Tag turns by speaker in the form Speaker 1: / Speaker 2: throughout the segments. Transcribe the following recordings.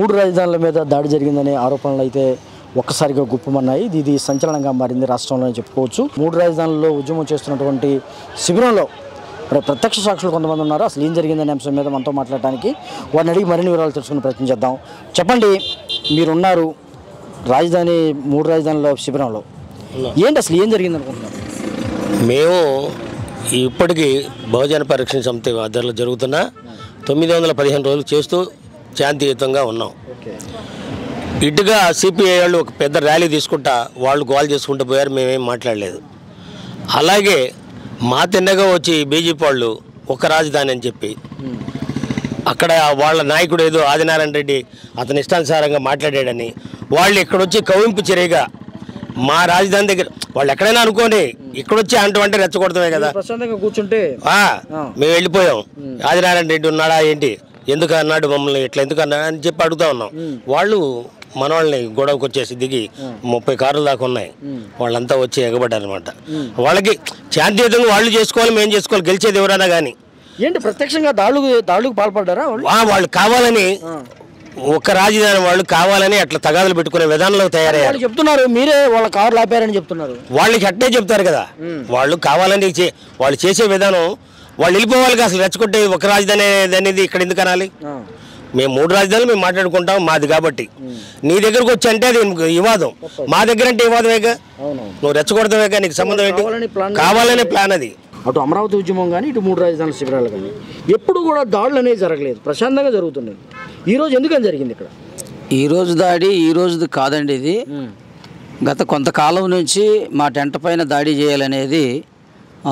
Speaker 1: మూడు రాజధానుల మీద దాడి జరిగిందనే ఆరోపణలు అయితే ఒక్కసారిగా గుప్పమన్నాయి ఇది ఇది సంచలనంగా మారింది రాష్ట్రంలో అని చెప్పుకోవచ్చు మూడు రాజధానుల్లో ఉద్యమం చేస్తున్నటువంటి శిబిరంలో ప్ర- ప్రత్యక్ష సాక్షులు కొంతమంది ఉన్నారు అసలు ఏం జరిగిందనే అంశం మీద మనతో మాట్లాడడానికి వారిని అడిగి మరిన్ని వివరాలు తెలుసుకునే ప్రయత్నం చేద్దాం చెప్పండి మీరున్నారు రాజధాని మూడు రాజధానుల శిబిరంలో ఏంటి అసలు ఏం జరిగింది అనుకుంటున్నారు
Speaker 2: మేము ఇప్పటికీ బహుజన పరిరక్షణ సమితి ఆధ్వర్యంలో జరుగుతున్న తొమ్మిది వందల పదిహేను రోజులు చేస్తూ శాంతియుతంగా ఉన్నాం
Speaker 1: ఓకే
Speaker 2: ఇటుగా సిపిఐ వాళ్ళు ఒక పెద్ద ర్యాలీ తీసుకుంటా వాళ్ళు గోల్ చేసుకుంటూ పోయారు మేమేం మాట్లాడలేదు అలాగే మా తిన్నగా వచ్చి బీజేపీ వాళ్ళు ఒక రాజధాని అని చెప్పి అక్కడ వాళ్ళ నాయకుడు ఏదో ఆదినారాయణ రెడ్డి అతని ఇష్టానుసారంగా మాట్లాడాడని వాళ్ళు ఇక్కడ వచ్చి కవింపు చర్యగా మా రాజధాని దగ్గర వాళ్ళు ఎక్కడైనా అనుకోని ఇక్కడ వచ్చి అంటూ అంటే రెచ్చగొడతామే కదా
Speaker 1: ప్రశాంతంగా కూర్చుంటే
Speaker 2: ఆ, మేము వెళ్ళిపోయాం ఆదినారాయణ రెడ్డి ఉన్నాడా ఏంటి ఎందుకు అన్నాడు మమ్మల్ని ఇట్లా ఎందుకు అన్నాడు అని చెప్పి అడుగుతా ఉన్నాం వాళ్ళు మన వాళ్ళని గొడవకు వచ్చేసి దిగి ముప్పై కార్లు దాకా ఉన్నాయి వాళ్ళంతా వచ్చి ఎగబడ్డారు అనమాట వాళ్ళకి శాంతియుతంగా వాళ్ళు చేసుకోవాలి మేము చేసుకోవాలి గెలిచేది ఎవరైనా కానీ
Speaker 1: ఏంటి ప్రత్యక్షంగా దాడులకు దాడులకు పాల్పడ్డారా వాళ్ళు
Speaker 2: వాళ్ళు కావాలని ఒక రాజధాని వాళ్ళు కావాలని అట్లా తగాదులు పెట్టుకునే విధానంలో తయారయ్యారు
Speaker 1: వాళ్ళు చెప్తున్నారు మీరే వాళ్ళ కార్లు ఆపారని చెప్తున్నారు
Speaker 2: వాళ్ళకి అట్టే చెప్తారు కదా వాళ్ళు కావాలని చే- వాళ్ళు చేసే విధానం వాళ్ళు వెళ్ళిపోవాలి అసలు రెచ్చగొట్టే ఒక రాజధాని అనేది ఇక్కడ ఎందుకు అనాలి మేము మూడు రాజధానులు మేము మాట్లాడుకుంటాం మాది కాబట్టి నీ దగ్గరకు వచ్చి అంటే అది వివాదం మా దగ్గర అంటే వివాదమేగా
Speaker 1: అవునవును
Speaker 2: నువ్వు రెచ్చగొడతావేగా నీకు సంబంధం ఏంటి
Speaker 1: కావాలని ప్లాన్
Speaker 2: కావాలనే ప్లాన్ అది
Speaker 1: అటు అమరావతి ఉద్యమం కానీ ఇటు మూడు రాజధానుల శిబిరాలు కానీ ఎప్పుడు కూడా దాడులు అనేవి జరగలేదు ప్రశాంతంగా జరుగుతున్నాయి ఈ రోజు ఎందుకని జరిగింది ఇక్కడ
Speaker 3: ఈ రోజు దాడి ఈ రోజుది కాదండి ఇది గత కొంతకాలం నుంచి మా టెంట్ పైన దాడి చేయాలనేది ఆ,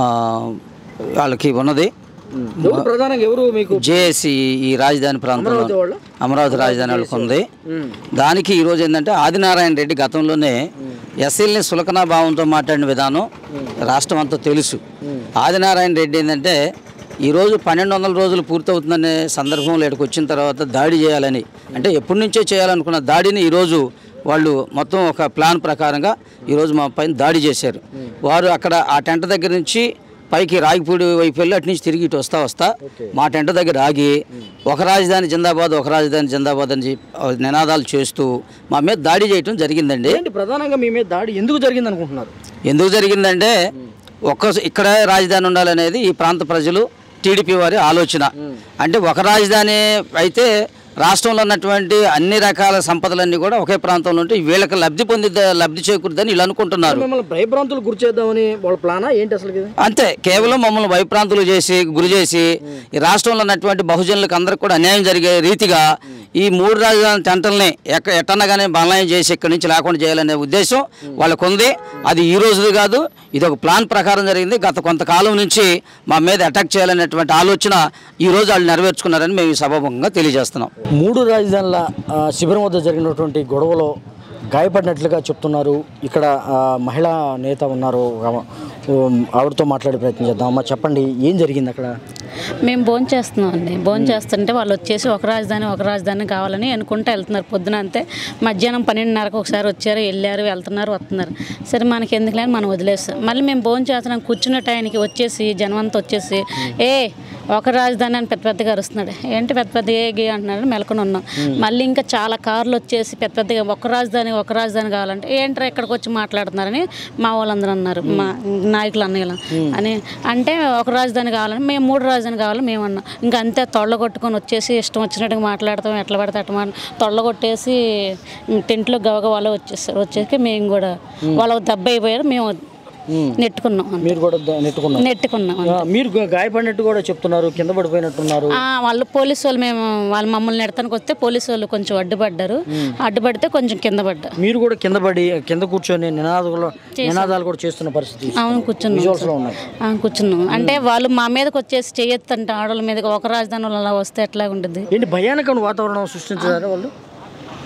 Speaker 3: వాళ్ళకి ఉన్నది
Speaker 1: ఎవరు ప్రధానంగా ఎవరు మీకు
Speaker 3: జేఏసీ ఈ రాజధాని ప్రాంతంలో
Speaker 1: అమరావతి వాళ్ళ
Speaker 3: అమరావతి రాజధాని వాళ్ళకి ఉంది దానికి ఈరోజు ఏంటంటే ఆదినారాయణ రెడ్డి గతంలోనే ఎస్ఎల్ని సులకనా భావంతో మాట్లాడిన విధానం రాష్ట్రం అంతా తెలుసు ఆదినారాయణ రెడ్డి ఏంటంటే ఈరోజు పన్నెండు వందల రోజులు పూర్తవుతుందనే సందర్భంలో ఇక్కడికి వచ్చిన తర్వాత దాడి చేయాలని అంటే ఎప్పటి నుంచో చేయాలనుకున్న దాడిని ఈరోజు వాళ్ళు మొత్తం ఒక ప్లాన్ ప్రకారంగా ఈరోజు మా పైన దాడి చేశారు వారు అక్కడ ఆ టెంట్ దగ్గర నుంచి పైకి రాగిపూడి వైపు వెళ్ళి అటు నుంచి తిరిగి ఇటు వస్తా వస్తా మా టెంట్ దగ్గర ఆగి ఒక రాజధాని జిందాబాద్ ఒక రాజధాని జిందాబాద్ అని చెప్పి ఆ నినాదాలు చేస్తూ మా మీద దాడి చేయటం జరిగిందండి
Speaker 1: ఏంటి ప్రధానంగా మీ మీద దాడి ఎందుకు జరిగింది అనుకుంటున్నారు
Speaker 3: ఎందుకు జరిగిందంటే ఒక్క ఇక్కడే రాజధాని ఉండాలనేది ఈ ప్రాంత ప్రజలు టీడీపీ వారి ఆలోచన అంటే ఒక రాజధాని అయితే రాష్ట్రంలో ఉన్నటువంటి అన్ని రకాల సంపదలన్నీ కూడా ఒకే ప్రాంతంలో ఉంటే వీళ్ళకి లబ్ధి పొంది లబ్ధి చేకూరుదని వీళ్ళు అనుకుంటున్నారు
Speaker 1: మిమ్మల్ని భయభ్రాంతులు గురి చేద్దామని వాళ్ళ ప్లానా ఏంటి అసలు ఇది
Speaker 3: అంతే కేవలం మమ్మల్ని భయప్రాంతులు చేసి గురి చేసి ఈ రాష్ట్రంలో ఉన్నటువంటి బహుజనులకు అందరికి కూడా అన్యాయం జరిగే రీతిగా ఈ మూడు రాజధాని టెంటల్ని ఎక్క ఎట్టన్నా కానీ బలయం చేసి ఇక్కడి నుంచి లేకుండా చేయాలనే ఉద్దేశం వాళ్ళకు ఉంది అది ఈ రోజుది కాదు ఇది ఒక ప్లాన్ ప్రకారం జరిగింది గత కొంతకాలం నుంచి మా మీద అటాక్ చేయాలనేటువంటి ఆలోచన ఈ రోజు వాళ్ళు నెరవేర్చుకున్నారని మేము ఈ సభాముఖంగా తెలియజేస్తున్నాం
Speaker 1: మూడు రాజధానుల ఆ, శిబిరం వద్ద జరిగినటువంటి గొడవలో గాయపడినట్లుగా చెప్తున్నారు ఇక్కడ ఆ, మహిళా నేత ఉన్నారు ఆమె, ఉమ్, ఆవిడతో మాట్లాడే ప్రయత్నం చేద్దాం అమ్మ చెప్పండి ఏం జరిగింది అక్కడ
Speaker 4: మేము భోజనం చేస్తున్నాం అండి భోజనం చేస్తుంటే వాళ్ళు వచ్చేసి ఒక రాజధాని ఒక రాజధాని కావాలని అనుకుంటూ వెళ్తున్నారు పొద్దున అంతే మధ్యాహ్నం పన్నెండున్నరకు ఒకసారి వచ్చారు వెళ్ళారు వెళ్తున్నారు వస్తున్నారు సరే మనకి ఎందుకు లేని మనం వదిలేస్తాం మళ్ళీ మేము భోజనం చేస్తున్నాం కూర్చున్న టైంకి వచ్చేసి జనం అంతా వచ్చేసి ఏ ఒక రాజధాని అని పెద్ద పెద్దగా అరుస్తున్నాడు ఏంటి పెద్ద పెద్ద ఏ గే అంటున్నాడు మెలకొని ఉన్నాం మళ్ళీ ఇంకా చాలా కార్లు వచ్చేసి పెద్ద పెద్దగా ఒక రాజధాని ఒక రాజధాని కావాలంటే ఏంట్రా ఇక్కడికి వచ్చి మాట్లాడుతున్నారని మా వాళ్ళందరూ అన్నారు మా నాయకులు అన్నయ్యలు అని అంటే ఒక రాజధాని కావాలని మేము మూడు రాజధాని కావాలని మేము అన్నాం ఇంకా అంతే తొళ్ళ కొట్టుకొని వచ్చేసి ఇష్టం వచ్చినట్టుగా మాట్లాడతాం ఎట్లా పడితే అట్లా మాట తొళ్ళ కొట్టేసి టెంట్లో గవగ వాళ్ళు వచ్చేసారు వచ్చేసి మేము కూడా వాళ్ళ దెబ్బ అయిపోయారు మేము నెట్టుకున్నాం అంతే.
Speaker 1: మీరు కూడా ద- నెట్టుకున్నారు
Speaker 4: నెట్టుకున్నాం
Speaker 1: ఆ, మీరు గా- గాయపడినట్టు కూడా చెప్తున్నారు కింద పడిపోయినట్టున్నారు
Speaker 4: ఆ, వాళ్ళు పోలీసు వాళ్ళు మేము వాళ్ళు మమ్మల్ని నెడతానికి వస్తే పోలీసు వాళ్ళు కొంచెం అడ్డుపడ్డారు అడ్డుపడితే కొంచెం కింద పడ్డా
Speaker 1: మీరు కూడా కింద పడి కింద కూర్చొని నినాదాలు నినాదాలు కూడా చేస్తున్న పరిస్థితి
Speaker 4: అవును కూర్చున్నాం
Speaker 1: విజువల్స్ లో ఉన్నాయి
Speaker 4: ఆ, కూర్చున్నాం అంటే వాళ్ళు మా మీదకి వచ్చేసి చేయొద్దంటే ఆడవాళ్ళ మీదకి ఒక రాజధాని వాళ్ళు అలా వస్తే ఎట్లా ఉంటుంది
Speaker 1: ఏంటి భయానకమైన వాతావరణం సృష్టించారా వాళ్ళు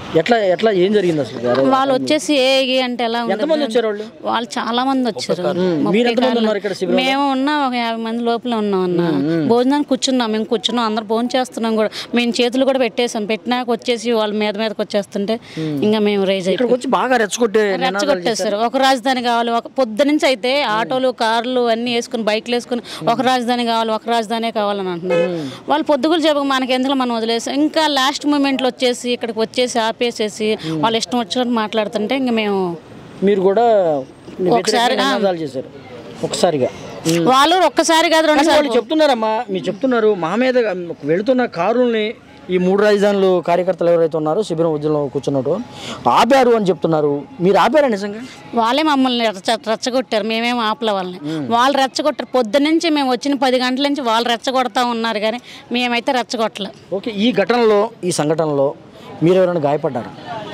Speaker 1: ఎట్లా ఎట్లా ఏం జరిగింది అసలు గారు?
Speaker 4: వాళ్ళు వచ్చేసి ఏ ఏ అంటే ఎలా ఉంది
Speaker 1: ఎంతమంది వచ్చారు వాళ్ళు?
Speaker 4: వాళ్ళు చాలా మంది వచ్చారు ముప్పై
Speaker 1: మీరు ఎంతమంది
Speaker 4: కార్లు.
Speaker 1: ఉన్నారు ఇక్కడ శిబిరంలో?
Speaker 4: మేము ఉన్నాం ఒక యాభై మంది లోపల ఉన్నాం అన్న భోజనానికి కూర్చున్నాం మేము కూర్చున్నాం అందరు భోజనం చేస్తున్నాం కూడా మేము చేతులు కూడా పెట్టేసాం పెట్టినాక వచ్చేసి వాళ్ళ మీద మీదకి వచ్చేస్తుంటే ఇంకా మేము రైజ్ అయిపోయి
Speaker 1: ఇక్కడికి వచ్చి బాగా రెచ్చగొట్టే
Speaker 4: రెచ్చగొట్టేస్తారు ఒక రాజధాని కావాలి ఒక పొద్దు నుంచి అయితే ఆటోలు కార్లు అన్నీ వేసుకుని బైక్లు వేసుకుని ఒక రాజధాని కావాలి ఒక రాజధానే కావాలని అంటున్నారు వాళ్ళు పొద్దుగులు చెప్పక మనకి ఎందుకు మనం వదిలేసాం ఇంకా లాస్ట్ మూమెంట్లో వచ్చేసి ఇక్కడికి వచ్చేసి ఆపేసేసి వాళ్ళు ఇష్టం వచ్చినట్టు మాట్లాడుతుంటే ఇంకా మేము
Speaker 1: మీరు కూడా
Speaker 4: ఒకసారి,
Speaker 1: వ్యతిరేకంగా
Speaker 4: ఆ.
Speaker 1: నినాదాలు చేశారు ఒకసారిగా
Speaker 4: వాళ్ళు ఒక్కసారి కాదు రెండు
Speaker 1: కానీ వాళ్ళు చెప్తున్నారమ్మా మీరు చెప్తున్నారు మా మీద వెళుతున్న కారుల్ని ఈ మూడు రాజధానులు కార్యకర్తలు ఎవరైతే ఉన్నారో శిబిరం ఉద్యమంలో కూర్చున్నట్టు ఆపారు అని చెప్తున్నారు మీరు ఆపారా నిజంగా
Speaker 4: వాళ్ళే మమ్మల్ని రెచ్చ రెచ్చగొట్టారు మేమేం ఆపల వాళ్ళని వాళ్ళు రెచ్చగొట్టారు పొద్దు నుంచి మేము వచ్చిన పది గంటల నుంచి వాళ్ళు రెచ్చగొడతా ఉన్నారు కానీ మేమైతే రెచ్చగొట్టలే
Speaker 1: ఓకే ఈ ఘటనలో ఈ సంఘటనలో మీరు ఎవరైనా గాయపడ్డారు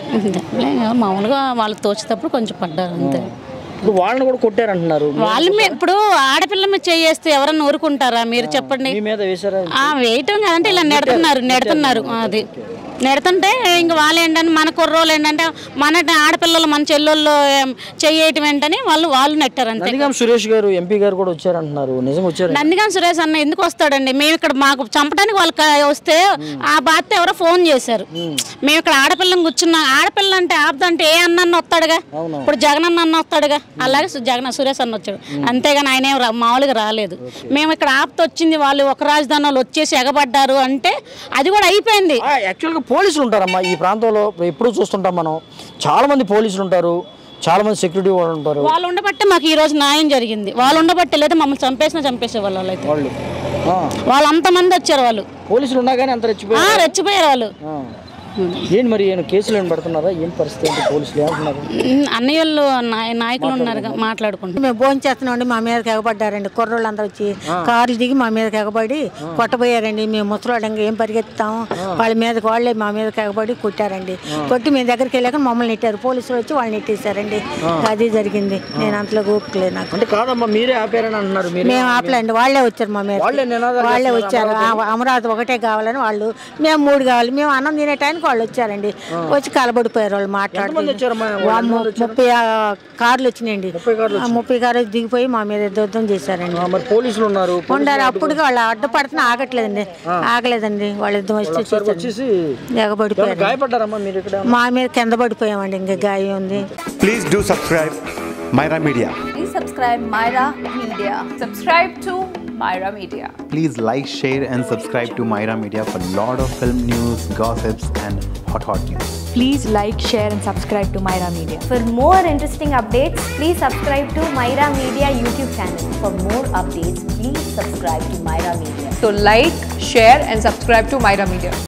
Speaker 4: మామూలుగా వాళ్ళు తోచేటప్పుడు కొంచెం పడ్డారు అంతే
Speaker 1: ఇప్పుడు వాళ్ళని కూడా కొట్టారంటున్నారు
Speaker 4: వాళ్ళు మీ- ఇప్పుడు ఆడపిల్ల మీద చేయేస్తే ఎవరన్నా ఊరుకుంటారా మీరు చెప్పండి
Speaker 1: మీ మీద వేశారా
Speaker 4: ఆ వేయటం కాదంటే ఇలా నెడుతున్నారు నెడుతున్నారు అది నెడుతుంటే ఇంక వాళ్ళు ఏంటంటే మన కుర్రోళ్ళు ఏంటంటే మన ఆడపిల్లలు మన చెల్లెళ్ళు ఏం చెయ్యటం ఏంటని వాళ్ళు వాళ్ళు నెట్టారు అంతే
Speaker 1: నందిగాం సురేష్ గారు ఎంపీ గారు కూడా వచ్చారంటున్నారు నిజంగా వచ్చారు
Speaker 4: నందిగాం సురేష్ అన్న ఎందుకు వస్తాడండి మేము ఇక్కడ మాకు చంపడానికి వాళ్ళు క- వస్తే ఆ బాధ్యత ఎవరో ఫోన్ చేశారు మేము ఇక్కడ ఆడపిల్లని కూర్చున్నాం ఆడపిల్ల అంటే ఆపుదంటే ఏ అన్న అన్న వస్తాడుగా ఇప్పుడు జగన్ అన్న అన్న వస్తాడుగా అలాగే సు- జగన్ సురేష్ అన్న వచ్చాడు అంతేగాని ఆయన ఏం రా- మామూలుగా రాలేదు మేము ఇక్కడ ఆపుతూ వచ్చింది వాళ్ళు ఒక రాజధాని వాళ్ళు వచ్చేసి ఎగబడ్డారు అంటే అది కూడా అయిపోయింది
Speaker 1: ఆ, యాక్చువల్గా పోలీసులు ఉంటారమ్మా ఈ ప్రాంతంలో ఎప్పుడూ చూస్తుంటాం మనం చాలా మంది పోలీసులు ఉంటారు చాలా మంది సెక్యూరిటీ వాళ్ళు ఉంటారు
Speaker 4: వాళ్ళు ఉండబట్టే మాకు ఈ రోజు న్యాయం జరిగింది వాళ్ళు ఉండబట్టే లేదా మమ్మల్ని చంపేసినా చంపేసే వాళ్ళు అయితే
Speaker 1: వాళ్ళు ఆ,
Speaker 4: వాళ్ళు అంతమంది వచ్చారు వాళ్ళు
Speaker 1: పోలీసులు ఉన్నా కానీ అంత రెచ్చిపోయి
Speaker 4: ఆ, రెచ్చిపోయారు వాళ్ళు
Speaker 1: ఆ. ఏంటి మరి ఈయన కేసులు ఏం పడుతున్నారా ఏం పరిస్థితి ఏంటి పోలీసులు ఏమంటున్నారు
Speaker 4: ఉమ్, అన్నయ్య వాళ్ళు నాయ- నాయకులు ఉన్నారు మాట్లాడుకుంటున్నారు
Speaker 5: మేము భోజనం చేస్తున్నామండి మా మీదకి ఎగబడ్డారండి కుర్రోళ్ళు అందరూ వచ్చి కార్లు దిగి మా మీదకి ఎగబడి కొట్టబోయారండి మేము ముసలోడంగా ఏం పరిగెత్తాము వాళ్ళ మీదకి వాళ్ళే మా మీదకి ఎగబడి కొట్టారండి కొట్టి మీ దగ్గరికి వెళ్ళాక మమ్మల్ని నెట్టారు పోలీసులు వచ్చి వాళ్ళని నెట్టేశారండి అది జరిగింది నేను అంతలో ఊపుకోలేదు నాకు
Speaker 1: అంటే కాదమ్మా మీరే ఆపారని అంటున్నారు మీరు
Speaker 5: మేము ఆపలేండి వాళ్ళే వచ్చారు మా మీద
Speaker 1: వాళ్ళే నినాదాలు
Speaker 5: వాళ్ళే వచ్చారు ఆ- అమరావతి ఒకటే కావాలని వాళ్ళు మేము మూడు కావాలి మేము అన్నం తినే టైంకి వాళ్ళు వచ్చారండి వచ్చి కలబడిపోయారు వాళ్ళు మాట్లాడుతూ
Speaker 1: వచ్చారమ్మా?
Speaker 5: వామ్మో, ముప్పై ఆ, కార్లు వచ్చినాయండి ఆ, ముప్పై కార్లు దిగిపోయి మా మీద యుద్ధం చేశారండి
Speaker 1: ఆ, మరి పోలీసులు ఉన్నారు
Speaker 5: ఉండారు అప్పుడు వాళ్ళు అడ్డుపడుతున్నా ఆగట్లేదండి ఆగలేదండి వాళ్ళు యుద్ధం వచ్చి చేశారు.
Speaker 1: వచ్చేసి
Speaker 5: ఎగబడిపోయారు
Speaker 1: గాయపడ్డారమ్మా మీరు ఇక్కడ
Speaker 5: మా మీద కింద పడిపోయామండి ఇంకా గాయం ఉంది
Speaker 6: Please do subscribe Myra Media.
Speaker 7: Please subscribe Myra Media. Subscribe to Myra Media.
Speaker 6: Please like, share, and subscribe to Myra Media for lot of film news, gossips, and hot hot news.
Speaker 8: Please like, share, and subscribe to Myra Media.
Speaker 9: For more interesting updates, please subscribe to Myra Media YouTube channel. For more updates, please subscribe to Myra Media.
Speaker 7: So like, share and subscribe to Myra Media.